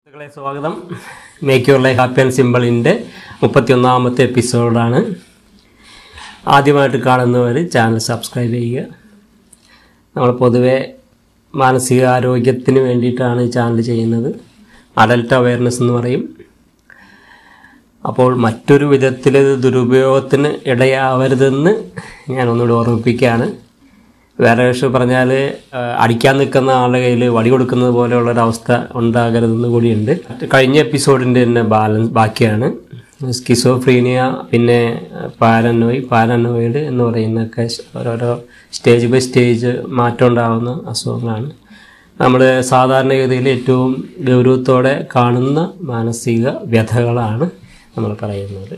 സുഹൃത്തുക്കളെ സ്വാഗതം make your life happy and സിമ്പിളിൻ്റെ മുപ്പത്തിയൊന്നാമത്തെ എപ്പിസോഡാണ് ആദ്യമായിട്ട് കാണുന്നവർ ചാനൽ സബ്സ്ക്രൈബ് ചെയ്യുക നമ്മൾ പൊതുവെ മാനസികാരോഗ്യത്തിന് വേണ്ടിയിട്ടാണ് ഈ ചാനൽ ചെയ്യുന്നത് അഡൽട്ട് അവയർനെസ് എന്ന് പറയും അപ്പോൾ മറ്റൊരു വിധത്തിൽ ഇത് ദുരുപയോഗത്തിന് ഇടയാവരുതെന്ന് ഞാൻ ഒന്നുകൂടി ഓർമ്മിപ്പിക്കുകയാണ് വേറെ വിഷയം പറഞ്ഞാൽ അടിക്കാൻ നിൽക്കുന്ന ആളുടെ കയ്യിൽ വടി കൊടുക്കുന്നത് പോലെയുള്ള ഒരു അവസ്ഥ ഉണ്ടാകരുതെന്ന് കൂടിയുണ്ട് കഴിഞ്ഞ എപ്പിസോഡിൻ്റെ തന്നെ ബാലൻസ് ബാക്കിയാണ് സ്കിസോഫ്രീനിയ പിന്നെ പാരനോയ് പാരനോയിഡ് എന്ന് പറയുന്നൊക്കെ ഓരോരോ സ്റ്റേജ് ബൈ സ്റ്റേജ് മാറ്റം ഉണ്ടാകുന്ന അസുഖങ്ങളാണ് നമ്മൾ സാധാരണഗതിയിൽ ഏറ്റവും ഗൗരവത്തോടെ കാണുന്ന മാനസിക വ്യഥകളാണ് നമ്മൾ പറയുന്നത്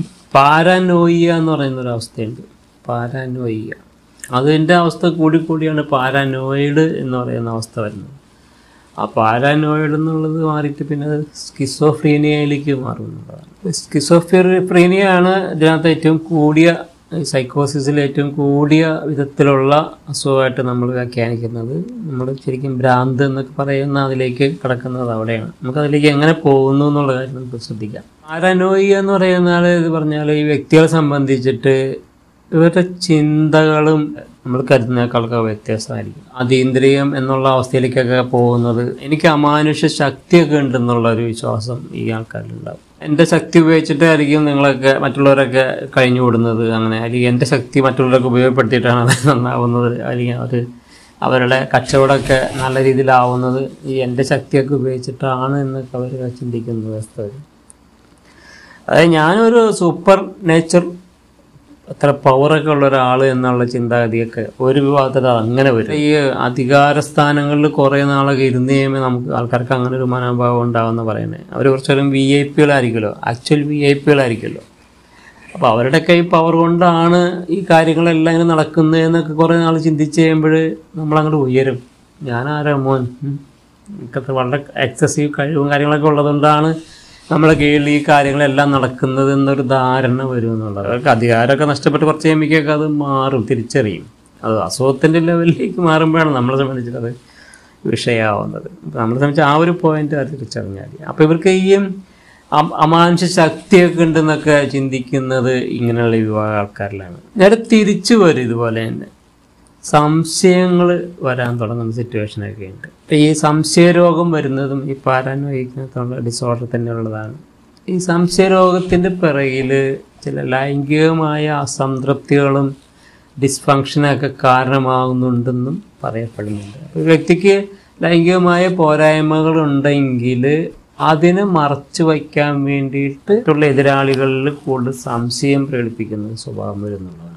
പാരാനോയിയ എന്ന് പറയുന്ന ഒരു അവസ്ഥയുണ്ട് പാരാനോയിയ അതിൻ്റെ അവസ്ഥ കൂടിക്കൂടിയാണ് പാരാനോയിഡ് എന്ന് പറയുന്ന അവസ്ഥ വരുന്നത് ആ പാരാനോയിഡ് എന്നുള്ളത് മാറിയിട്ട് പിന്നെ അത് സ്കിസോഫ്രീനിയയിലേക്ക് മാറുന്നതാണ് സ്കിസോഫ്രീനിയ ആണ് ഇതിനകത്ത് ഏറ്റവും കൂടിയ സൈക്കോസിസിൽ ഏറ്റവും കൂടിയ വിധത്തിലുള്ള അസുഖമായിട്ട് നമ്മൾ വ്യാഖ്യാനിക്കുന്നത് നമ്മൾ ശരിക്കും ഭ്രാന്ത് എന്നൊക്കെ പറയുന്ന അതിലേക്ക് കിടക്കുന്നത് അവിടെയാണ് നമുക്ക് അതിലേക്ക് എങ്ങനെ പോകുന്നു എന്നുള്ള കാര്യം നമുക്ക് ശ്രദ്ധിക്കാം പാരാനോയിയ എന്ന് പറയുന്ന ആൾ ഇത് പറഞ്ഞാൽ ഈ വ്യക്തികളെ സംബന്ധിച്ചിട്ട് ഇവരുടെ ചിന്തകളും നമ്മൾ കരുതുന്നേക്കാളൊക്കെ വ്യത്യാസമായിരിക്കും അതീന്ദ്രിയം എന്നുള്ള അവസ്ഥയിലേക്കൊക്കെ പോകുന്നത് എനിക്ക് അമാനുഷ്യ ശക്തിയൊക്കെ ഉണ്ടെന്നുള്ള ഒരു വിശ്വാസം ഈ ആൾക്കാരിലുണ്ടാവും എൻ്റെ ശക്തി ഉപയോഗിച്ചിട്ടായിരിക്കും നിങ്ങളൊക്കെ മറ്റുള്ളവരൊക്കെ കഴിഞ്ഞു കൂടുന്നത് അങ്ങനെ അല്ലെങ്കിൽ എൻ്റെ ശക്തി മറ്റുള്ളവരൊക്കെ ഉപയോഗപ്പെടുത്തിയിട്ടാണ് അത് നന്നാവുന്നത് അല്ലെങ്കിൽ അവർ അവരുടെ കച്ചവടമൊക്കെ നല്ല രീതിയിലാവുന്നത് ഈ എൻ്റെ ശക്തിയൊക്കെ ഉപയോഗിച്ചിട്ടാണ് എന്നൊക്കെ അവർ ചിന്തിക്കുന്ന വ്യവസ്ഥ വരും അതായത് ഞാനൊരു സൂപ്പർ നേച്ചർ അത്ര പവറൊക്കെ ഉള്ള ഒരാൾ എന്നുള്ള ചിന്താഗതിയൊക്കെ ഒരു വിഭാഗത്തിൽ അങ്ങനെ വരും ഈ അധികാര സ്ഥാനങ്ങളിൽ കുറേ നാളൊക്കെ ഇരുന്ന് കഴിയുമ്പോൾ നമുക്ക് ആൾക്കാർക്ക് അങ്ങനെ ഒരു മനോഭാവം ഉണ്ടാവുമെന്ന് പറയുന്നത് അവർ കുറച്ചേരം വി ഐ പികളായിരിക്കുമല്ലോ ആക്ച്വൽ വി ഐ പികളായിരിക്കുമല്ലോ അപ്പോൾ അവരുടെയൊക്കെ ഈ പവർ കൊണ്ടാണ് ഈ കാര്യങ്ങളെല്ലാം ഇങ്ങനെ നടക്കുന്നത് എന്നൊക്കെ കുറേ നാൾ ചിന്തിച്ച് കഴിയുമ്പോൾ നമ്മളങ്ങോട്ട് ഉയരും ഞാൻ ആരാ മോൻ ഉം. എനിക്കത്ര വളരെ എക്സസീവ് കഴിവും കാര്യങ്ങളൊക്കെ ഉള്ളതുകൊണ്ടാണ് നമ്മളെ കീഴിൽ ഈ കാര്യങ്ങളെല്ലാം നടക്കുന്നത് എന്നൊരു ധാരണ വരും എന്നുള്ളത് അവർക്ക് അധികാരമൊക്കെ നഷ്ടപ്പെട്ട് കുറച്ച് കഴിയുമ്പോഴേക്കൊക്കെ അത് മാറും തിരിച്ചറിയും അത് അസുഖത്തിൻ്റെ ലെവലിലേക്ക് മാറുമ്പോഴാണ് നമ്മളെ സംബന്ധിച്ചിട്ട് അത് വിഷയമാവുന്നത് അപ്പോൾ നമ്മളെ സംബന്ധിച്ച് ആ ഒരു പോയിന്റ് അത് തിരിച്ചറിഞ്ഞാൽ മതി അപ്പോൾ ഇവർക്ക് ഈ അം- അമാനുഷ ശക്തിയൊക്കെ ഉണ്ടെന്നൊക്കെ ചിന്തിക്കുന്നത് ഇങ്ങനെയുള്ള വിഭാഗ ആൾക്കാരിലാണ് നേരെ തിരിച്ചു വരും ഇതുപോലെ തന്നെ സംശയങ്ങൾ വരാൻ തുടങ്ങുന്ന സിറ്റുവേഷനൊക്കെ ഉണ്ട് ഈ സംശയരോഗം വരുന്നതും ഈ പാരാനോയിക്കത്തുള്ള ഡിസോർഡർ തന്നെയുള്ളതാണ് ഈ സംശയരോഗത്തിൻ്റെ പിറകിൽ ചില ലൈംഗികമായ അസംതൃപ്തികളും ഡിസ്ഫങ്ഷനൊക്കെ കാരണമാകുന്നുണ്ടെന്നും പറയപ്പെടുന്നുണ്ട് അപ്പോൾ വ്യക്തിക്ക് ലൈംഗികമായ പോരായ്മകളുണ്ടെങ്കിൽ അതിനെ മറച്ചു വയ്ക്കാൻ വേണ്ടിയിട്ടുള്ള എതിരാളികളിൽ കൂടുതൽ സംശയം പ്രകടിപ്പിക്കുന്ന സ്വഭാവം വരുന്നുള്ളതാണ്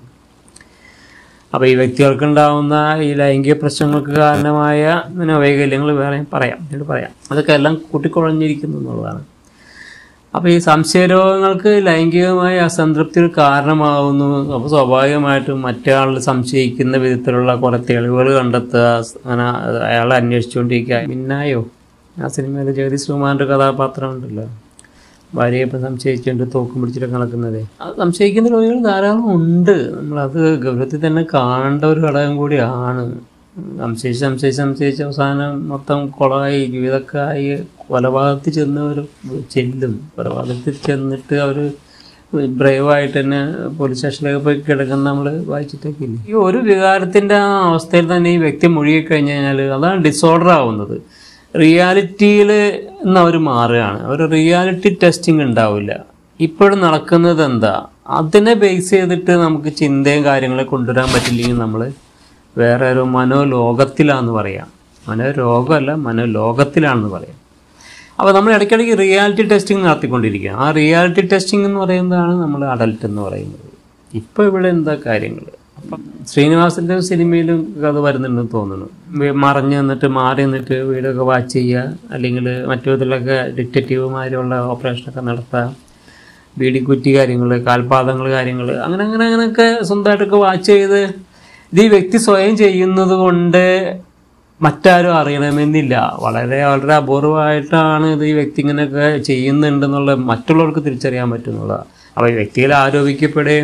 അപ്പോൾ ഈ വ്യക്തികൾക്കുണ്ടാവുന്ന ഈ ലൈംഗിക പ്രശ്നങ്ങൾക്ക് കാരണമായ പിന്നെ വൈകല്യങ്ങൾ വേറെ പറയാം എന്നിട്ട് പറയാം അതൊക്കെ എല്ലാം കൂട്ടിക്കുഴഞ്ഞിരിക്കുന്നു എന്നുള്ളതാണ് അപ്പോൾ ഈ സംശയരോഗങ്ങൾക്ക് ലൈംഗികമായ അസംതൃപ്തികൾ കാരണമാവുന്നു അപ്പോൾ സ്വാഭാവികമായിട്ടും മറ്റേ ആളിൽ സംശയിക്കുന്ന വിധത്തിലുള്ള കുറേ തെളിവുകൾ കണ്ടെത്തുക അങ്ങനെ അയാളെ അന്വേഷിച്ചുകൊണ്ടിരിക്കുക മിന്നായോ ആ സിനിമയിൽ ജഗദീഷ് കുമാറിൻ്റെ കഥാപാത്രം ഉണ്ടല്ലോ ഭാര്യയെ ഇപ്പം സംശയിച്ചുകൊണ്ട് തോക്കും പിടിച്ചിട്ടൊക്കെ നടക്കുന്നത് അത് സംശയിക്കുന്ന രോഗികൾ ധാരാളം ഉണ്ട് നമ്മളത് ഗൗരവത്തിൽ തന്നെ കാണേണ്ട ഒരു ഘടകം കൂടിയാണ് സംശയിച്ച് സംശയിച്ച് സംശയിച്ച് അവസാനം മൊത്തം കുളമായി ജീവിതമൊക്കെ ആയി കൊലപാതകത്തിൽ ചെന്നവർ ചെല്ലും കൊലപാതകത്തിൽ ചെന്നിട്ട് അവർ ബ്രേവായിട്ട് തന്നെ പോലീസ് സ്റ്റേഷനിലൊക്കെ പോയി കിടക്കുന്ന നമ്മൾ വായിച്ചിട്ടൊക്കെ ഇല്ലേ ഈ ഒരു വികാരത്തിൻ്റെ ആ അവസ്ഥയിൽ തന്നെ ഈ വ്യക്തി മുഴുകി കഴിഞ്ഞ് കഴിഞ്ഞാൽ അതാണ് ഡിസോർഡർ ആവുന്നത് റിയാലിറ്റിയിൽ നിന്ന് അവർ മാറുകയാണ് അവർ റിയാലിറ്റി ടെസ്റ്റിംഗ് ഉണ്ടാവില്ല ഇപ്പോഴും നടക്കുന്നത് എന്താ അതിനെ ബേസ് ചെയ്തിട്ട് നമുക്ക് ചിന്തയും കാര്യങ്ങളെ കൊണ്ടുവരാൻ പറ്റില്ലെങ്കിൽ നമ്മൾ വേറെ ഒരു മനോലോകത്തിലാണെന്ന് പറയാം മനോരോഗമല്ല മനോലോകത്തിലാണെന്ന് പറയാം അപ്പോൾ നമ്മൾ ഇടയ്ക്കിടയ്ക്ക് റിയാലിറ്റി ടെസ്റ്റിംഗ് നടത്തിക്കൊണ്ടിരിക്കുക ആ റിയാലിറ്റി ടെസ്റ്റിംഗ് എന്ന് പറയുന്നതാണ് നമ്മൾ അഡൽട്ട് എന്ന് പറയുന്നത് ഇപ്പോൾ ഇവിടെ എന്താ കാര്യങ്ങൾ അപ്പം ശ്രീനിവാസൻ്റെ സിനിമയിലും അത് വരുന്നുണ്ടെന്ന് തോന്നുന്നു വി- മറഞ്ഞ് നിന്നിട്ട് മാറി നിന്നിട്ട് വീടൊക്കെ വാച്ച് ചെയ്യുക അല്ലെങ്കിൽ മറ്റു വിധത്തിലൊക്കെ ഡിറ്റക്റ്റീവുമാരുള്ള ഓപ്പറേഷനൊക്കെ നടത്തുക ബീഡിക്കുറ്റി കാര്യങ്ങൾ കാൽപാദങ്ങൾ കാര്യങ്ങൾ അങ്ങനെ അങ്ങനെ അങ്ങനെയൊക്കെ സ്വന്തമായിട്ടൊക്കെ വാച്ച് ചെയ്ത് ഇത് ഈ വ്യക്തി സ്വയം ചെയ്യുന്നത് കൊണ്ട് മറ്റാരും അറിയണമെന്നില്ല വളരെ വളരെ അപൂർവമായിട്ടാണ് ഇത് ഈ വ്യക്തി ഇങ്ങനെയൊക്കെ ചെയ്യുന്നുണ്ടെന്നുള്ള മറ്റുള്ളവർക്ക് തിരിച്ചറിയാൻ പറ്റുന്നുള്ളതാണ് അപ്പോൾ ഈ വ്യക്തികൾ ആരോപിക്കപ്പെടുകയും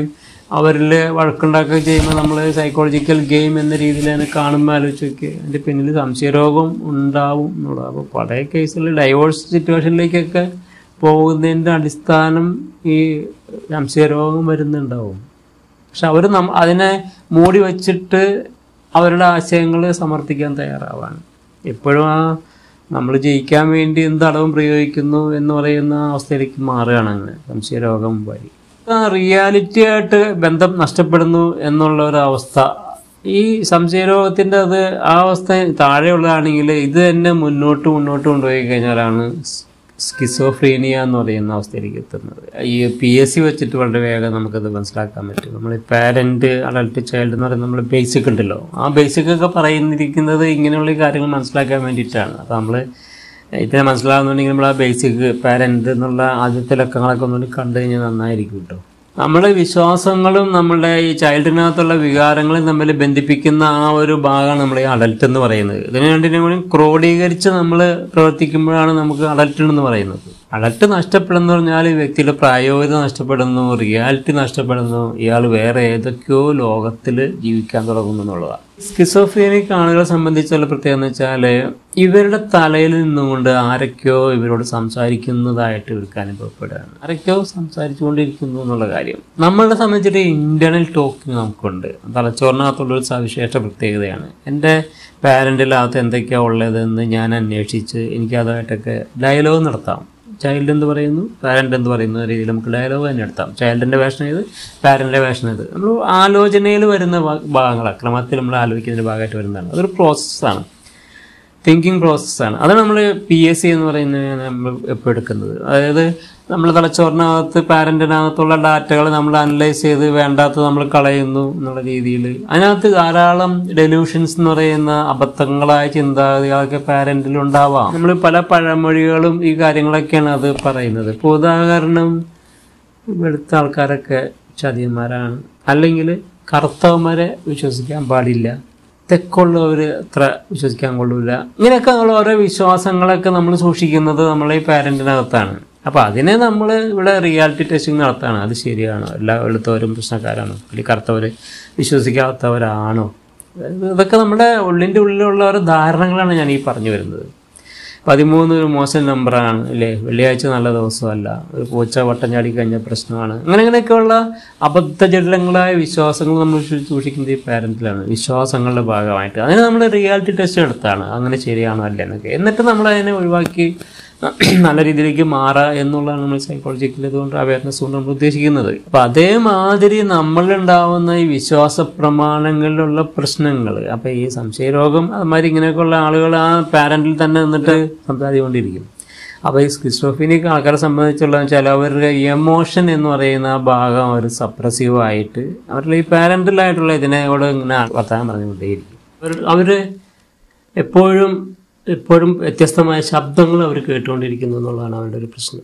അവരിൽ വഴക്കുണ്ടാക്കുക ചെയ്യുമ്പോൾ നമ്മൾ സൈക്കോളജിക്കൽ ഗെയിം എന്ന രീതിയിൽ അതിനെ കാണുമ്പോൾ ആലോചിച്ച് നോക്കി അതിൻ്റെ പിന്നിൽ സംശയരോഗം ഉണ്ടാവും എന്നുള്ളത് അപ്പോൾ പല കേസുകളിൽ ഡൈവോഴ്സ് സിറ്റുവേഷനിലേക്കൊക്കെ പോകുന്നതിൻ്റെ അടിസ്ഥാനം ഈ സംശയരോഗം വരുന്നുണ്ടാവും പക്ഷെ അവർ നം അതിനെ മൂടി വച്ചിട്ട് അവരുടെ ആശയങ്ങൾ സമർത്ഥിക്കാൻ തയ്യാറാവാണ് എപ്പോഴും ആ നമ്മൾ ജയിക്കാൻ വേണ്ടി എന്ത് അളവും പ്രയോഗിക്കുന്നു എന്ന് പറയുന്ന അവസ്ഥയിലേക്ക് മാറുകയാണ് അങ്ങനെ സംശയരോഗം വഴി ആ റിയാലിറ്റി ആയിട്ട് ബന്ധം നഷ്ടപ്പെടുന്നു എന്നുള്ള ഒരു അവസ്ഥ ഈ സംശയരോഗത്തിൻ്റെ അത് ആ അവസ്ഥ താഴെയുള്ളതാണെങ്കിൽ ഇത് തന്നെ മുന്നോട്ട് മുന്നോട്ട് കൊണ്ടുപോയി കഴിഞ്ഞാലാണ് സ്കിസോഫ്രീനിയ എന്ന് പറയുന്ന അവസ്ഥയിലേക്ക് എത്തുന്നത് ഈ പി എസ് സി വെച്ചിട്ട് വളരെ വേഗം നമുക്കത് മനസ്സിലാക്കാൻ പറ്റും നമ്മൾ പാരൻറ്റ് അഡൽട്ട് ചൈൽഡ് എന്ന് പറയുന്നത് നമ്മൾ ബേസിക് ഉണ്ടല്ലോ ആ ബേസിക് ഒക്കെ പറയുന്നിരിക്കുന്നത് ഇങ്ങനെയുള്ള കാര്യങ്ങൾ മനസ്സിലാക്കാൻ വേണ്ടിയിട്ടാണ് അപ്പോൾ നമ്മൾ ഇതിനെ മനസ്സിലാകുന്നുണ്ടെങ്കിൽ നമ്മൾ ആ ബേസിക് പാരൻറ്റ് എന്നുള്ള ആദ്യത്തെ ലക്കങ്ങളൊക്കെ ഒന്നുകൂടി കണ്ടു കഴിഞ്ഞാൽ നന്നായിരിക്കും കേട്ടോ നമ്മുടെ വിശ്വാസങ്ങളും നമ്മുടെ ഈ ചൈൽഡിനകത്തുള്ള വികാരങ്ങളും തമ്മിൽ ബന്ധിപ്പിക്കുന്ന ആ ഒരു ഭാഗമാണ് നമ്മൾ ഈ അഡൽട്ട് എന്ന് പറയുന്നത് ഇതിന് രണ്ടിനും കൂടി ക്രോഡീകരിച്ച് നമ്മൾ പ്രവർത്തിക്കുമ്പോഴാണ് നമുക്ക് അഡൽട്ട് എന്ന് പറയുന്നത് അഡൽട്ട് നഷ്ടപ്പെടുന്നു പറഞ്ഞാൽ ഈ വ്യക്തിയുടെ പ്രായോഗികത നഷ്ടപ്പെടുന്നു റിയാലിറ്റി നഷ്ടപ്പെടുന്നു ഇയാൾ വേറെ ഏതൊക്കെയോ ലോകത്തിൽ ജീവിക്കാൻ തുടങ്ങുന്നു എന്നുള്ളതാണ് സ്കിസോഫ്രീനിക് ആളുകളെ സംബന്ധിച്ചുള്ള പ്രത്യേകത എന്ന് വെച്ചാൽ ഇവരുടെ തലയിൽ നിന്നുകൊണ്ട് ആരൊക്കെയോ ഇവരോട് സംസാരിക്കുന്നതായിട്ട് ഇവർക്ക് അനുഭവപ്പെടുകയാണ് ആരൊക്കെയോ സംസാരിച്ചുകൊണ്ടിരിക്കുന്നു എന്നുള്ള കാര്യം നമ്മളെ സംബന്ധിച്ചിട്ട് ഇന്റേണൽ ടോക്കിംഗ് നമുക്കുണ്ട് തലച്ചോറിനകത്തുള്ളൊരു സവിശേഷ പ്രത്യേകതയാണ് എൻ്റെ പാരൻറ്റിനകത്ത് എന്തൊക്കെയാണ് ഉള്ളതെന്ന് ഞാൻ അന്വേഷിച്ച് എനിക്കതായിട്ടൊക്കെ ഡയലോഗ് നടത്താം ചൈൽഡ് എന്ന് പറയുന്നു പാരൻ്റ് എന്ന് പറയുന്ന രീതിയിൽ നമുക്ക് ഡയലോഗ് തന്നെ എടുത്താം ചൈൽഡിൻ്റെ വേഷൻ ഇത് പാരൻ്റെ വേഷൻ ഇത് നമ്മൾ ആലോചനയിൽ വരുന്ന ഭാ- ഭാഗങ്ങൾ ക്രമത്തിൽ നമ്മൾ ആലോചിക്കുന്നതിൻ്റെ ഭാഗമായിട്ട് വരുന്നതാണ് അതൊരു പ്രോസസ്സാണ് തിങ്കിങ് പ്രോസസ്സാണ് അതാണ് നമ്മൾ പി എസ് സി എന്ന് പറയുന്നത് നമ്മൾ എപ്പോൾ എടുക്കുന്നത് അതായത് നമ്മൾ തലച്ചോറിനകത്ത് പാരൻറ്റിനകത്തുള്ള ഡാറ്റകൾ നമ്മൾ അനലൈസ് ചെയ്ത് വേണ്ടാത്തത് നമ്മൾ കളയുന്നു എന്നുള്ള രീതിയിൽ അതിനകത്ത് ധാരാളം ഡെലൂഷൻസ് എന്ന് പറയുന്ന അബദ്ധങ്ങളായ ചിന്താഗതികളൊക്കെ പാരൻറ്റിൽ ഉണ്ടാവാം നമ്മൾ പല പഴമൊഴികളും ഈ കാര്യങ്ങളൊക്കെയാണ് അത് പറയുന്നത് ഇപ്പോൾ ഉദാഹരണം വെളുത്ത ആൾക്കാരൊക്കെ ചതിയന്മാരാണ് അല്ലെങ്കിൽ കറുത്തവന്മാരെ വിശ്വസിക്കാൻ പാടില്ല തെക്കുള്ളവർ അത്ര വിശ്വസിക്കാൻ കൊള്ളൂല ഇങ്ങനെയൊക്കെ ഉള്ള ഓരോ വിശ്വാസങ്ങളൊക്കെ നമ്മൾ സൂക്ഷിക്കുന്നത് നമ്മളെ ഈ പാരൻറ്റിനകത്താണ് അപ്പോൾ അതിനെ നമ്മൾ ഇവിടെ റിയാലിറ്റി ടെസ്റ്റിംഗ് നടത്താണ് അത് ശരിയാണോ എല്ലാ വെളുത്തവരും പ്രശ്നക്കാരാണോ അല്ലെങ്കിൽ കറുത്തവർ വിശ്വസിക്കാത്തവരാണോ അതായത് ഇതൊക്കെ നമ്മുടെ ഉള്ളിൻ്റെ ഉള്ളിലുള്ള ഓരോ ധാരണകളാണ് ഞാൻ ഈ പറഞ്ഞു വരുന്നത് പതിമൂന്ന് ഒരു മോശം നമ്പറാണ് അല്ലേ വെള്ളിയാഴ്ച നല്ല ദിവസമല്ല ഒരു പൂച്ച വട്ടം ചാടി കഴിഞ്ഞ പ്രശ്നമാണ് അങ്ങനെ അങ്ങനെയൊക്കെയുള്ള അബദ്ധജടിലങ്ങളായ വിശ്വാസങ്ങൾ നമ്മൾ സൂ- സൂക്ഷിക്കുന്നത് ഈ പാരൻറ്റിലാണ് വിശ്വാസങ്ങളുടെ ഭാഗമായിട്ട് അതിന് നമ്മൾ റിയാലിറ്റി ടെസ്റ്റ് എടുത്താണ് അങ്ങനെ ശരിയാണോ അല്ല എന്നൊക്കെ എന്നിട്ട് നമ്മൾ അതിനെ ഒഴിവാക്കി നല്ല രീതിയിലേക്ക് മാറുക എന്നുള്ളതാണ് നമ്മൾ സൈക്കോളജിക്കൽ ഇതുകൊണ്ട് അവയർനെസ് കൊണ്ട് നമ്മൾ ഉദ്ദേശിക്കുന്നത് അപ്പം അതേമാതിരി നമ്മളിലുണ്ടാവുന്ന ഈ വിശ്വാസ പ്രമാണങ്ങളിലുള്ള പ്രശ്നങ്ങൾ അപ്പം ഈ സംശയരോഗം അതുമാതിരി ഇങ്ങനെയൊക്കെയുള്ള ആളുകൾ ആ പാരന്റിൽ തന്നെ നിന്നിട്ട് സംസാരിച്ചുകൊണ്ടിരിക്കും അപ്പോൾ ഈ സ്കിസ്ട്രോഫിനിക് ആൾക്കാരെ സംബന്ധിച്ചുള്ള വെച്ചാൽ അവരുടെ എമോഷൻ എന്ന് പറയുന്ന ആ ഭാഗം അവർ സപ്രസീവ് ആയിട്ട് അവരുടെ ഈ പാരന്റലായിട്ടുള്ള ഇതിനോട് ഇങ്ങനെ വർത്തമാനം പറഞ്ഞുകൊണ്ടേയിരിക്കും അവർ അവർ എപ്പോഴും എപ്പോഴും വ്യത്യസ്തമായ ശബ്ദങ്ങൾ അവർ കേട്ടുകൊണ്ടിരിക്കുന്നു എന്നുള്ളതാണ് അവരുടെ ഒരു പ്രശ്നം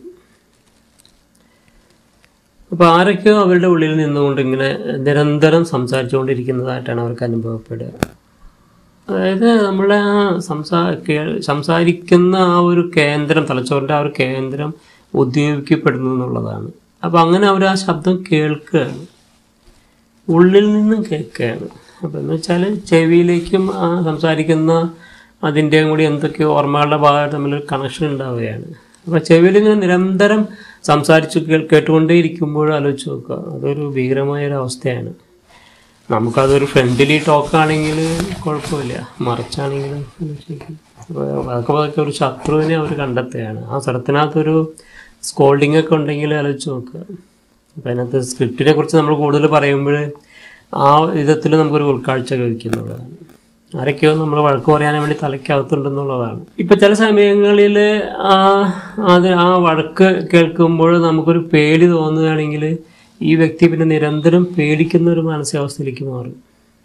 അപ്പോൾ ആരൊക്കെയോ അവരുടെ ഉള്ളിൽ നിന്നുകൊണ്ട് ഇങ്ങനെ നിരന്തരം സംസാരിച്ചുകൊണ്ടിരിക്കുന്നതായിട്ടാണ് അവർക്ക് അനുഭവപ്പെടുക അതായത് നമ്മളെ ആ സംസാ കേ- സംസാരിക്കുന്ന ആ ഒരു കേന്ദ്രം തലച്ചോറിൻ്റെ ആ ഒരു കേന്ദ്രം ഉദ്യോഗിക്കപ്പെടുന്നു എന്നുള്ളതാണ് അപ്പോൾ അങ്ങനെ അവർ ആ ശബ്ദം കേൾക്കുകയാണ് ഉള്ളിൽ നിന്നും കേൾക്കുകയാണ് അപ്പോൾ എന്ന് വെച്ചാൽ ചെവിയിലേക്കും ആ സംസാരിക്കുന്ന അതിൻ്റെയും കൂടി എന്തൊക്കെയോ ഓർമ്മകളുടെ ഭാഗമായിട്ട് തമ്മിലൊരു കണക്ഷൻ ഉണ്ടാവുകയാണ് അപ്പോൾ ചെവിയിൽ ഇങ്ങനെ നിരന്തരം സംസാരിച്ച് കേൾ- കേട്ടുകൊണ്ടേയിരിക്കുമ്പോൾ ആലോചിച്ച് നോക്കുക അതൊരു ഭീകരമായ ഒരു അവസ്ഥയാണ് നമുക്കതൊരു ഫ്രണ്ട്ലി ടോക്കാണെങ്കിൽ കുഴപ്പമില്ല മറിച്ചാണെങ്കിലും അപ്പോൾ അതൊക്കെ അതൊക്കെ ഒരു ശത്രുവിനെ അവർ കണ്ടെത്തുകയാണ് ആ സ്ഥലത്തിനകത്തൊരു സ്കോൾഡിംഗ് ഒക്കെ ഉണ്ടെങ്കിൽ ആലോചിച്ച് നോക്കുക അപ്പം അതിനകത്ത് സ്ക്രിപ്റ്റിനെ കുറിച്ച് നമ്മൾ കൂടുതൽ പറയുമ്പോൾ ആ വിധത്തിൽ നമുക്കൊരു ഉൾക്കാഴ്ച കഴിക്കുന്നുള്ളതാണ് ആരൊക്കെയോ നമ്മൾ വഴക്ക് പറയാൻ വേണ്ടി തലയ്ക്കകത്തുണ്ടെന്നുള്ളതാണ് ഇപ്പം ചില സമയങ്ങളിൽ ആ അത് ആ വഴക്ക് കേൾക്കുമ്പോൾ നമുക്കൊരു പേടി തോന്നുകയാണെങ്കിൽ ഈ വ്യക്തി പിന്നെ നിരന്തരം പേടിക്കുന്ന ഒരു മാനസികാവസ്ഥയിലേക്ക് മാറും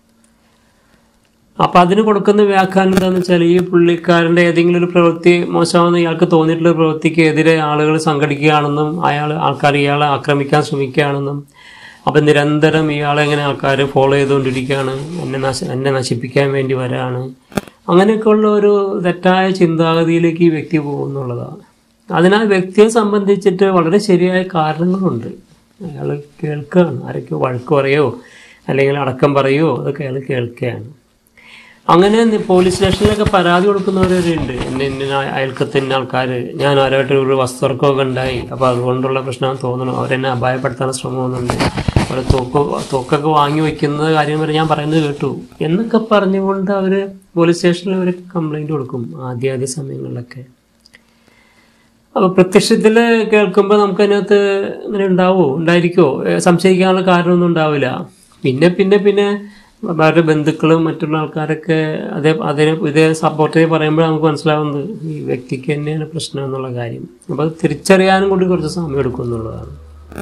അപ്പം അതിന് കൊടുക്കുന്ന വ്യാഖ്യാനം എന്താണെന്ന് വെച്ചാൽ ഈ പുള്ളിക്കാരൻ്റെ ഏതെങ്കിലും ഒരു പ്രവൃത്തി മോശമാണെന്ന് ഇയാൾക്ക് തോന്നിയിട്ടുള്ള ഒരു പ്രവൃത്തിക്ക് എതിരെ ആളുകൾ സംഘടിക്കുകയാണെന്നും അയാൾ ആൾക്കാർ ഇയാളെ ആക്രമിക്കാൻ ശ്രമിക്കുകയാണെന്നും അപ്പം നിരന്തരം ഇയാളെ ഇങ്ങനെ ആൾക്കാർ ഫോളോ ചെയ്തുകൊണ്ടിരിക്കുകയാണ് എന്നെ നശ എന്നെ നശിപ്പിക്കാൻ വേണ്ടി വരാണ് അങ്ങനെയൊക്കെയുള്ള ഒരു തെറ്റായ ചിന്താഗതിയിലേക്ക് ഈ വ്യക്തി പോകുന്നുള്ളതാണ് അതിനാൽ വ്യക്തിയെ സംബന്ധിച്ചിട്ട് വളരെ ശരിയായ കാരണങ്ങളുണ്ട് അയാൾ കേൾക്കുകയാണ് ആരൊക്കെ വഴക്ക് പറയോ അല്ലെങ്കിൽ അടക്കം പറയോ അതൊക്കെ അയാൾ കേൾക്കുകയാണ് അങ്ങനെ നി- പോലീസ് സ്റ്റേഷനിലൊക്കെ പരാതി കൊടുക്കുന്നവരുണ്ട് എന്നെ ഇന്ന അയൽക്കത്ത് ഇന്ന ആൾക്കാർ ഞാൻ അവരായിട്ട് ഒരു വസ്തുതർക്കമൊക്കെ ഉണ്ടായി അപ്പോൾ അതുകൊണ്ടുള്ള പ്രശ്നം തോന്നണം അവരെന്നെ അപായപ്പെടുത്താൻ ശ്രമമൊന്നുണ്ട് അവർ തോക്ക് തോക്കൊക്കെ വാങ്ങി വയ്ക്കുന്ന കാര്യം വരെ ഞാൻ പറയുന്നത് കേട്ടു എന്നൊക്കെ പറഞ്ഞുകൊണ്ട് അവർ പോലീസ് സ്റ്റേഷനിൽ അവർ കംപ്ലൈൻറ്റ് കൊടുക്കും ആദ്യ ആദ്യ സമയങ്ങളിലൊക്കെ അപ്പോൾ പ്രത്യക്ഷത്തിൽ കേൾക്കുമ്പോൾ നമുക്ക് അതിനകത്ത് ഇങ്ങനെ ഉണ്ടാവുമോ ഉണ്ടായിരിക്കുമോ ഏ, സംശയിക്കാനുള്ള കാരണമൊന്നും ഉണ്ടാവില്ല പിന്നെ പിന്നെ പിന്നെ അവരുടെ ബന്ധുക്കളും മറ്റുള്ള ആൾക്കാരൊക്കെ അതേ അതിനെ ഇതേ സപ്പോർട്ട് ചെയ്ത് പറയുമ്പോൾ നമുക്ക് മനസ്സിലാവുന്നത് ഈ വ്യക്തിക്ക് തന്നെയാണ് പ്രശ്നം എന്നുള്ള കാര്യം അപ്പോൾ അത് തിരിച്ചറിയാനും കൂടി കുറച്ച് സമയം എടുക്കും എന്നുള്ളതാണ്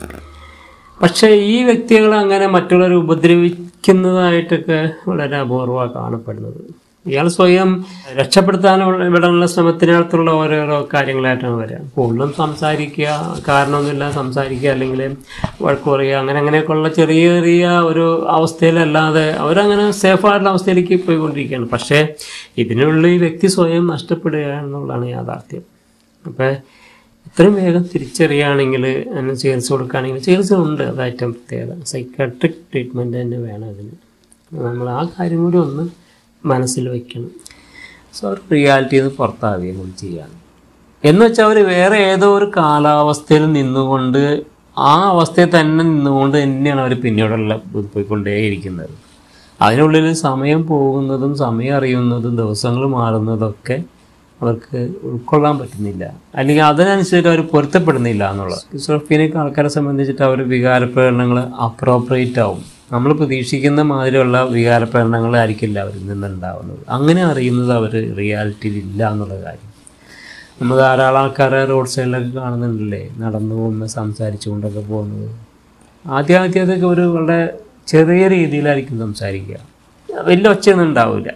പക്ഷേ ഈ വ്യക്തികൾ അങ്ങനെ മറ്റുള്ളവരെ ഉപദ്രവിക്കുന്നതായിട്ടൊക്കെ വളരെ അപൂർവമാണ് കാണപ്പെടുന്നത് ഇയാൾ സ്വയം രക്ഷപ്പെടുത്താനുള്ള ഇവിടെയുള്ള ശ്രമത്തിനകത്തുള്ള ഓരോരോ കാര്യങ്ങളായിട്ടാണ് വരിക കൂടുതലും സംസാരിക്കുക കാരണമൊന്നുമില്ല സംസാരിക്കുക അല്ലെങ്കിൽ വഴക്ക് പറയുക അങ്ങനെ അങ്ങനെയൊക്കെയുള്ള ചെറിയ ചെറിയ ഒരു അവസ്ഥയിലല്ലാതെ അവരങ്ങനെ സേഫായിട്ടുള്ള അവസ്ഥയിലേക്ക് പോയിക്കൊണ്ടിരിക്കുകയാണ് പക്ഷേ ഇതിനുള്ള ഈ വ്യക്തി സ്വയം നഷ്ടപ്പെടുക എന്നുള്ളതാണ് യാഥാർത്ഥ്യം അപ്പോൾ ഇത്രയും വേഗം തിരിച്ചറിയുകയാണെങ്കിൽ അതിന് ചികിത്സ കൊടുക്കുകയാണെങ്കിൽ ചികിത്സ ഉണ്ട് അത് ഏറ്റവും പ്രത്യേകത സൈക്കാട്രിക് ട്രീറ്റ്മെൻറ്റ് തന്നെ വേണം അതിന് നമ്മൾ ആ കാര്യം കൂടി ഒന്ന് മനസ്സിൽ വയ്ക്കണം സോ അവർ റിയാലിറ്റിയിൽ നിന്ന് പുറത്താവുകയും കൂടി ചെയ്യാണ് എന്ന് വെച്ചാൽ അവർ വേറെ ഏതോ ഒരു കാലാവസ്ഥയിൽ നിന്നുകൊണ്ട് ആ അവസ്ഥയിൽ തന്നെ നിന്നുകൊണ്ട് തന്നെയാണ് അവർ പിന്നീടുള്ള പോയിക്കൊണ്ടേയിരിക്കുന്നത് അതിനുള്ളിൽ സമയം പോകുന്നതും സമയം അറിയുന്നതും ദിവസങ്ങൾ മാറുന്നതൊക്കെ അവർക്ക് ഉൾക്കൊള്ളാൻ പറ്റുന്നില്ല അല്ലെങ്കിൽ അതിനനുസരിച്ച് അവർ പൊരുത്തപ്പെടുന്നില്ല എന്നുള്ളത് സ്കിസോഫീനിക് ആൾക്കാരെ സംബന്ധിച്ചിട്ട് അവർ വികാരപ്രകടനങ്ങൾ അപ്രോപ്രിയേറ്റ് ആവും നമ്മൾ പ്രതീക്ഷിക്കുന്ന മാതിരിയുള്ള വികാരപ്രകടനങ്ങളായിരിക്കില്ല അവരിൽ നിന്നുണ്ടാവുന്നത് അങ്ങനെ അറിയുന്നത് അവർ റിയാലിറ്റിയിൽ ഇല്ല എന്നുള്ള കാര്യം നമ്മൾ ധാരാളം ആൾക്കാരെ റോഡ് സൈഡിലൊക്കെ കാണുന്നുണ്ടല്ലേ നടന്നു പോകുന്ന സംസാരിച്ചുകൊണ്ടൊക്കെ പോകുന്നത് ആദ്യം ആദ്യം അതൊക്കെ ഒരു വളരെ ചെറിയ രീതിയിലായിരിക്കും സംസാരിക്കുക വലിയ ഒച്ചയൊന്നും ഉണ്ടാവില്ല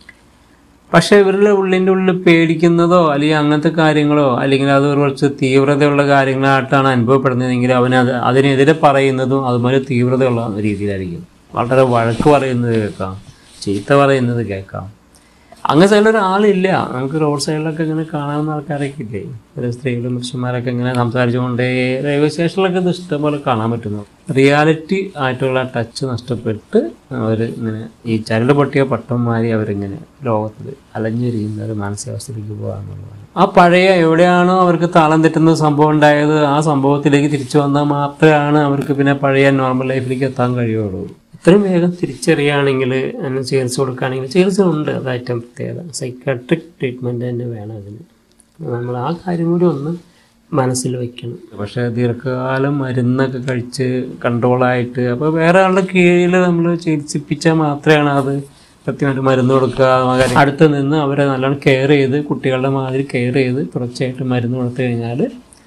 പക്ഷേ ഇവരുടെ ഉള്ളിൻ്റെ ഉള്ളിൽ പേടിക്കുന്നതോ അല്ലെങ്കിൽ അങ്ങനത്തെ കാര്യങ്ങളോ അല്ലെങ്കിൽ അത് ഒരു കുറച്ച് തീവ്രതയുള്ള കാര്യങ്ങളായിട്ടാണ് അനുഭവപ്പെടുന്നതെങ്കിൽ അവൻ അത് അതിനെതിരെ പറയുന്നതും അതുപോലെ തീവ്രതയുള്ള രീതിയിലായിരിക്കും വളരെ വഴക്ക് പറയുന്നത് കേൾക്കാം ചീത്ത പറയുന്നത് കേൾക്കാം അങ്ങനെ സൈഡിൽ ഒരാളില്ല നമുക്ക് റോഡ് സൈഡിലൊക്കെ ഇങ്ങനെ കാണാവുന്ന ആൾക്കാരൊക്കെ ഇല്ലേ ഒരു സ്ത്രീകളും പുരുഷന്മാരൊക്കെ ഇങ്ങനെ സംസാരിച്ചുകൊണ്ടേ റെയിൽവേ സ്റ്റേഷനിലൊക്കെ ഇത് ഇഷ്ടംപോലെ കാണാൻ പറ്റുന്നു റിയാലിറ്റി ആയിട്ടുള്ള ടച്ച് നഷ്ടപ്പെട്ട് അവർ ഇങ്ങനെ ഈ ചരട് പൊട്ടിയ പട്ടന്മാരി അവരിങ്ങനെ ലോകത്തിൽ അലഞ്ഞിരിക്കുന്ന ഒരു മാനസികാവസ്ഥയിലേക്ക് പോകാന്നുള്ളതാണ് ആ പഴയ എവിടെയാണോ അവർക്ക് താളം തെറ്റുന്ന സംഭവം ഉണ്ടായത് ആ സംഭവത്തിലേക്ക് തിരിച്ചു വന്നാൽ മാത്രമാണ് അവർക്ക് പിന്നെ പഴയ നോർമൽ ലൈഫിലേക്ക് എത്താൻ കഴിയുള്ളൂ ഇത്രയും വേഗം തിരിച്ചറിയുകയാണെങ്കിൽ അതിന് ചികിത്സ കൊടുക്കുകയാണെങ്കിൽ ചികിത്സ ഉണ്ട് അത് ഏറ്റവും പ്രത്യേകത സൈക്കാട്രിക് ട്രീറ്റ്മെൻറ്റ് തന്നെ വേണം അതിന് നമ്മൾ ആ കാര്യം കൂടി ഒന്ന് മനസ്സിൽ വയ്ക്കണം പക്ഷേ ദീർഘകാലം മരുന്നൊക്കെ കഴിച്ച് കൺട്രോളായിട്ട് അപ്പോൾ വേറെ ആളുടെ കീഴിൽ നമ്മൾ ചികിത്സിപ്പിച്ചാൽ മാത്രമാണ് അത് കൃത്യമായിട്ട് മരുന്ന് കൊടുക്കുക ആ കാര്യം അടുത്ത് നിന്ന് അവരെ നല്ലോണം കെയർ ചെയ്ത് കുട്ടികളുടെ മാതിരി കെയർ ചെയ്ത് തുടർച്ചയായിട്ട് മരുന്ന് കൊടുത്തു കഴിഞ്ഞാൽ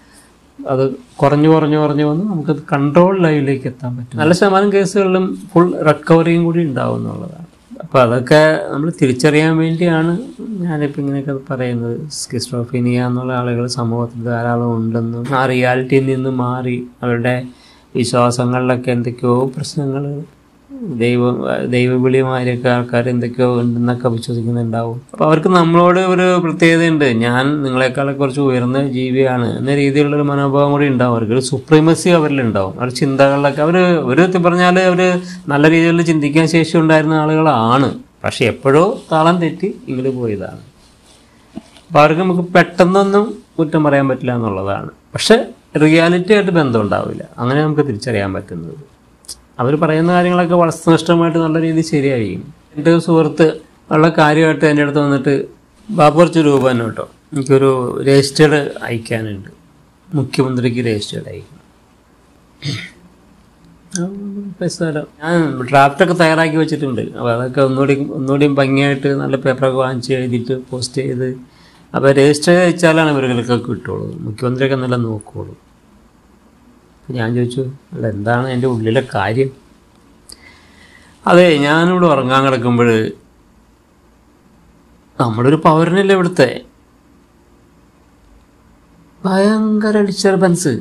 അത് കുറഞ്ഞു കുറഞ്ഞു കുറഞ്ഞു വന്ന് നമുക്കത് കൺട്രോൾ ലൈവിലേക്ക് എത്താൻ പറ്റും നല്ല ശതമാനം കേസുകളിലും ഫുൾ റിക്കവറിയും കൂടി ഉണ്ടാവും എന്നുള്ളതാണ് അപ്പോൾ അതൊക്കെ നമ്മൾ തിരിച്ചറിയാൻ വേണ്ടിയാണ് ഞാനിപ്പോൾ ഇങ്ങനെയൊക്കെ പറയുന്നത് സ്കിസ്ട്രോഫീനിയ എന്നുള്ള ആളുകൾ സമൂഹത്തിൽ ധാരാളം ഉണ്ടെന്നും ആ റിയാലിറ്റിയിൽ നിന്ന് മാറി അവരുടെ വിശ്വാസങ്ങളിലൊക്കെ എന്തൊക്കെയോ പ്രശ്നങ്ങൾ ദൈവ ദൈവവിളിമാരൊക്കെ ആൾക്കാർ എന്തൊക്കെയോ ഉണ്ടെന്നൊക്കെ വിശ്വസിക്കുന്നുണ്ടാവും അപ്പോൾ അവർക്ക് നമ്മളോട് ഒരു പ്രത്യേകതയുണ്ട് ഞാൻ നിങ്ങളെക്കാളെ കുറച്ച് ഉയർന്ന ജീവിയാണ് എന്ന രീതിയിലുള്ളൊരു മനോഭാവം കൂടി ഉണ്ടാവും അവർക്ക് ഒരു സുപ്രീമസി അവരിലുണ്ടാവും അവരുടെ ചിന്തകളിലൊക്കെ അവർ ഒരു വിധത്തിൽ പറഞ്ഞാൽ അവർ നല്ല രീതിയിൽ ചിന്തിക്കാൻ ശേഷി ഉണ്ടായിരുന്ന ആളുകളാണ് പക്ഷെ എപ്പോഴോ താളം തെറ്റി ഇങ്ങോട്ട് പോയതാണ് അപ്പോൾ അവർക്ക് നമുക്ക് പെട്ടെന്നൊന്നും കുറ്റം പറയാൻ പറ്റില്ല എന്നുള്ളതാണ് പക്ഷെ റിയാലിറ്റി ആയിട്ട് ബന്ധം ഉണ്ടാവില്ല അങ്ങനെ നമുക്ക് തിരിച്ചറിയാൻ പറ്റുന്നത് അവർ പറയുന്ന കാര്യങ്ങളൊക്കെ വസ്തുനിഷ്ഠമായിട്ട് നല്ല രീതിയിൽ ശരിയായിരിക്കും എൻ്റെ ഒരു സുഹൃത്ത് ഉള്ള കാര്യമായിട്ട് എൻ്റെ അടുത്ത് വന്നിട്ട് ബാബു കുറച്ച് രൂപ തന്നെ കേട്ടോ എനിക്കൊരു രജിസ്റ്റേർഡ് അയക്കാനുണ്ട് മുഖ്യമന്ത്രിക്ക് രജിസ്റ്റേർഡ് അയക്കണം ആ, പൈസ തരാം ഞാൻ ഡ്രാഫ്റ്റൊക്കെ തയ്യാറാക്കി വെച്ചിട്ടുണ്ട് അപ്പോൾ അതൊക്കെ ഒന്നുകൂടി ഒന്നുകൂടിയും ഭംഗിയായിട്ട് നല്ല പേപ്പറൊക്കെ വാങ്ങിച്ച് എഴുതിയിട്ട് പോസ്റ്റ് ചെയ്ത് അപ്പോൾ രജിസ്റ്റർ അയച്ചാലാണ് ഇവർക്കൊക്കെ കിട്ടുള്ളൂ മുഖ്യമന്ത്രിയൊക്കെ നല്ല നോക്കുകയുള്ളൂ അപ്പോൾ ഞാൻ ചോദിച്ചു അല്ല എന്താണ് എൻ്റെ ഉള്ളിലെ കാര്യം അതെ ഞാനിവിടെ ഉറങ്ങാൻ കിടക്കുമ്പോൾ നമ്മളൊരു പൗരനല്ലേ ഇവിടുത്തെ ഭയങ്കര ഡിസ്റ്റർബൻസ്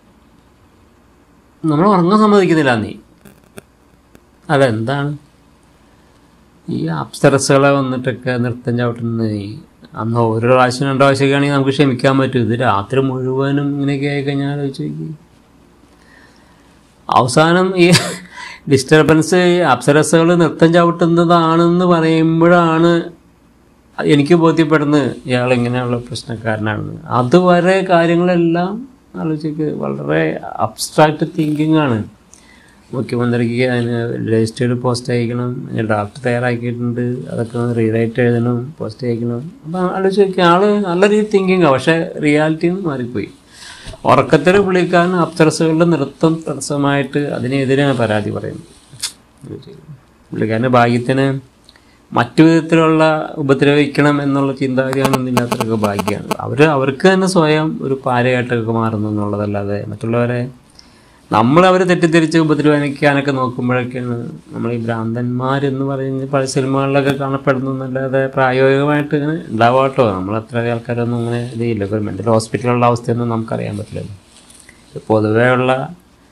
നമ്മൾ ഉറങ്ങാൻ സമ്മതിക്കുന്നില്ല നീ അല്ല എന്താണ് ഈ അപ്സരസുകളെ വന്നിട്ടൊക്കെ നൃത്തം ചവിട്ടുന്ന നീ അന്ന് ഒരു പ്രാവശ്യം രണ്ടു പ്രാവശ്യമൊക്കെ ആണെങ്കിൽ നമുക്ക് ക്ഷമിക്കാൻ പറ്റും ഇത് രാത്രി മുഴുവനും ഇങ്ങനെയൊക്കെ ആയി കഴിഞ്ഞാൽ ആലോചിച്ച് നോക്കി അവസാനം ഈ ഡിസ്റ്റർബൻസ് അപ്സരസകൾ നൃത്തം ചവിട്ടുന്നതാണെന്ന് പറയുമ്പോഴാണ് എനിക്ക് ബോധ്യപ്പെടുന്നത് ഇയാൾ ഇങ്ങനെയുള്ള പ്രശ്നക്കാരനാണെന്ന് അതുവരെ കാര്യങ്ങളെല്ലാം ആലോചിക്ക് വളരെ അബ്സ്ട്രാക്റ്റ് തിങ്കിങ് ആണ് മുഖ്യമന്ത്രിക്ക് അതിന് രജിസ്റ്റേർഡ് പോസ്റ്റ് അയക്കണം അതിന് ഡ്രാഫ്റ്റ് തയ്യാറാക്കിയിട്ടുണ്ട് അതൊക്കെ ഒന്ന് റീറൈറ്റ് എഴുതണം പോസ്റ്റ് അയക്കണം അപ്പം ആലോചിച്ച് നോക്കിയ ആള് നല്ല രീതി തിങ്കിങ്ങാണ് പക്ഷേ റിയാലിറ്റിയിൽ നിന്ന് മാറിപ്പോയി ഉറക്കത്തിൽ പുള്ളിക്കാരൻ അപ്സരസുകളുടെ നൃത്തം തടസ്സമായിട്ട് അതിനെതിരെയാണ് പരാതി പറയുന്നത് പുള്ളിക്കാരൻ്റെ ഭാഗ്യത്തിന് മറ്റു വിധത്തിലുള്ള ഉപദ്രവിക്കണം എന്നുള്ള ചിന്താഗതിയാണെന്നും ഇല്ലാത്തവർക്ക് ഭാഗ്യമാണ് അവർ അവർക്ക് തന്നെ സ്വയം ഒരു പാരയായിട്ടൊക്കെ മാറുന്നു എന്നുള്ളതല്ലാതെ മറ്റുള്ളവരെ നമ്മൾ അവരെ തെറ്റിദ്ധരിച്ച് ഉപദ്രവിക്കാനൊക്കെ നോക്കുമ്പോഴൊക്കെയാണ് നമ്മൾ ഈ ഭ്രാന്തന്മാരെന്ന് പറയുന്ന പല സിനിമകളിലൊക്കെ കാണപ്പെടുന്നു എന്നല്ലാതെ പ്രായോഗികമായിട്ട് ഇങ്ങനെ ഉണ്ടാവാട്ടോ നമ്മൾ അത്ര ആൾക്കാരൊന്നും അങ്ങനെ ഇതില്ല ഇപ്പോൾ മെൻ്റൽ ഹോസ്പിറ്റലുള്ള അവസ്ഥയൊന്നും നമുക്കറിയാൻ പറ്റില്ലല്ലോ പൊതുവേ ഉള്ള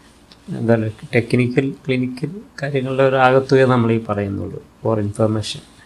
എന്താ പറയുക ടെക്നിക്കൽ ക്ലിനിക്കൽ കാര്യങ്ങളുടെ ഒരു ആകത്തുകയെ നമ്മൾ ഈ പറയുന്നുള്ളൂ ഫോർ ഇൻഫർമേഷൻ